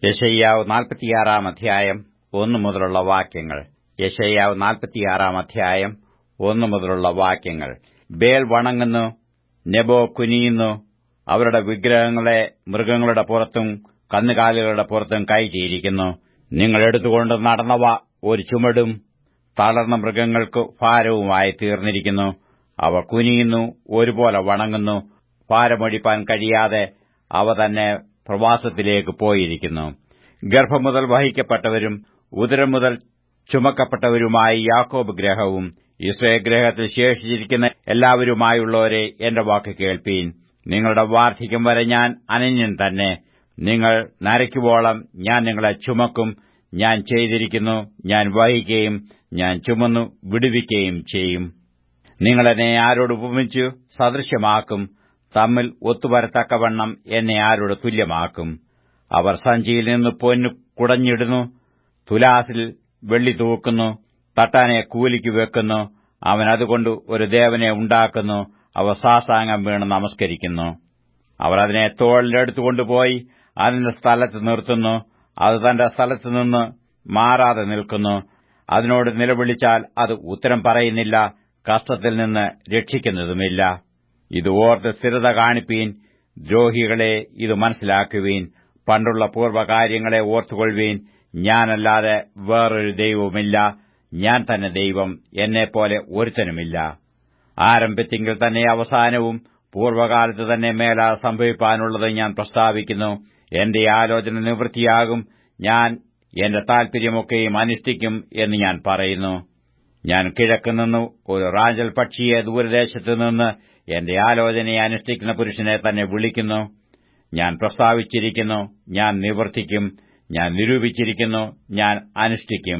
യശയ്യാവ് നാൽപ്പത്തിയാറാം അധ്യായം ഒന്നു മുതലുള്ള വാക്യങ്ങൾ യശയ്യാവ് നാൽപ്പത്തിയാറാം അധ്യായം ഒന്നു മുതലുള്ള വാക്യങ്ങൾ ബേൽ വണങ്ങുന്നു നെബോ കുനിയുന്നു അവരുടെ വിഗ്രഹങ്ങളെ മൃഗങ്ങളുടെ പുറത്തും കന്നുകാലികളുടെ പുറത്തും കയറ്റിയിരിക്കുന്നു നിങ്ങൾ എടുത്തുകൊണ്ട് നടന്നവ ഒരു ചുമടും തളർന്ന മൃഗങ്ങൾക്ക് ഭാരവുമായി തീർന്നിരിക്കുന്നു അവ കുനിയുന്നു ഒരുപോലെ വണങ്ങുന്നു ഭാരമൊഴിപ്പാൻ കഴിയാതെ അവ തന്നെ പ്രവാസത്തിലേക്ക് പോയിരിക്കുന്നു ഗർഭം മുതൽ വഹിക്കപ്പെട്ടവരും ഉദരം മുതൽ ചുമക്കപ്പെട്ടവരുമായി യാക്കോബ് ഗ്രഹവും ഇസ്രയേൽ ഗ്രഹത്തിൽ ശേഷിച്ചിരിക്കുന്ന എല്ലാവരുമായുള്ളവരെ എന്റെ വാക്ക് കേൾപ്പീൻ നിങ്ങളുടെ വാർദ്ധക്യം വരെ ഞാൻ അനന്യൻ തന്നെ നിങ്ങൾ നരയ്ക്കുവോളം ഞാൻ നിങ്ങളെ ചുമക്കും ഞാൻ ചെയ്തിരിക്കുന്നു ഞാൻ വഹിക്കുകയും ഞാൻ ചുമന്നു വിടുവിക്കുകയും ചെയ്യും നിങ്ങളെന്നെ ആരോട് ഉപമിച്ചു സദൃശ്യമാക്കും തമ്മിൽ ഒത്തുവരത്തക്കവണ്ണം എന്നെ ആരോട് തുല്യമാക്കും അവർ സഞ്ചിയിൽ നിന്ന് പൊന്നു കുടഞ്ഞിടുന്നു തുലാസിൽ വെള്ളി തൂക്കുന്നു തട്ടാനെ കൂലിക്ക് വെക്കുന്നു അവൻ അതുകൊണ്ട് ഒരു ദേവനെ ഉണ്ടാക്കുന്നു അവ സാഷ്ടാംഗം വീണ് നമസ്കരിക്കുന്നു അവർ അതിനെ തോളിലെടുത്തുകൊണ്ടുപോയി അതിന്റെ സ്ഥലത്ത് നിർത്തുന്നു അത് തന്റെ സ്ഥലത്ത് നിന്ന് മാറാതെ നിൽക്കുന്നു അതിനോട് നിലവിളിച്ചാൽ അത് ഉത്തരം പറയുന്നില്ല കഷ്ടത്തിൽ നിന്ന് രക്ഷിക്കുന്നതുമില്ല ഇത് ഓർത്ത് സ്ഥിരത കാണിപ്പീൻ ദ്രോഹികളെ ഇത് മനസ്സിലാക്കുവീൻ പണ്ടുള്ള പൂർവ്വകാര്യങ്ങളെ ഓർത്തുകൊള്ളുവീൻ ഞാനല്ലാതെ വേറൊരു ദൈവവുമില്ല ഞാൻ തന്നെ ദൈവം എന്നെപ്പോലെ ഒരുത്തനുമില്ല ആരംഭത്തിങ്കിൽ തന്നെ അവസാനവും പൂർവ്വകാലത്ത് തന്നെ മേലാ സംഭവിപ്പാനുള്ളത് ഞാൻ പ്രസ്താവിക്കുന്നു എന്റെ ആലോചന നിവൃത്തിയാകും ഞാൻ എന്റെ താൽപര്യമൊക്കെയും അനുഷ്ഠിക്കും എന്ന് ഞാൻ പറയുന്നു ഞാൻ കിഴക്കുനിന്ന് ഒരു റാഞ്ചൽ പക്ഷിയെ ദൂരദേശത്തു നിന്ന് എന്റെ ആലോചനയെ അനുഷ്ഠിക്കുന്ന പുരുഷനെ തന്നെ വിളിക്കുന്നു ഞാൻ പ്രസ്താവിച്ചിരിക്കുന്നു ഞാൻ നിവർത്തിക്കും ഞാൻ നിരൂപിച്ചിരിക്കുന്നു ഞാൻ അനുഷ്ഠിക്കും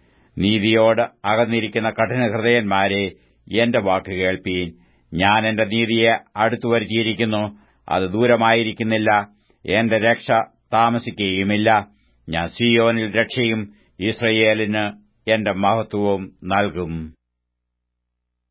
നീതിയോട് അകന്നിരിക്കുന്ന കഠിനഹൃദയന്മാരെ എന്റെ വാക്ക് കേൾപ്പീൻ ഞാൻ എന്റെ നീതിയെ അടുത്തു വരുത്തിയിരിക്കുന്നു അത് ദൂരമായിരിക്കുന്നില്ല എന്റെ രക്ഷ താമസിക്കുകയുമില്ല ഞാൻ സിയോനിൽ രക്ഷയും ഇസ്രയേലിന് എന്റെ മഹത്വവും നൽകും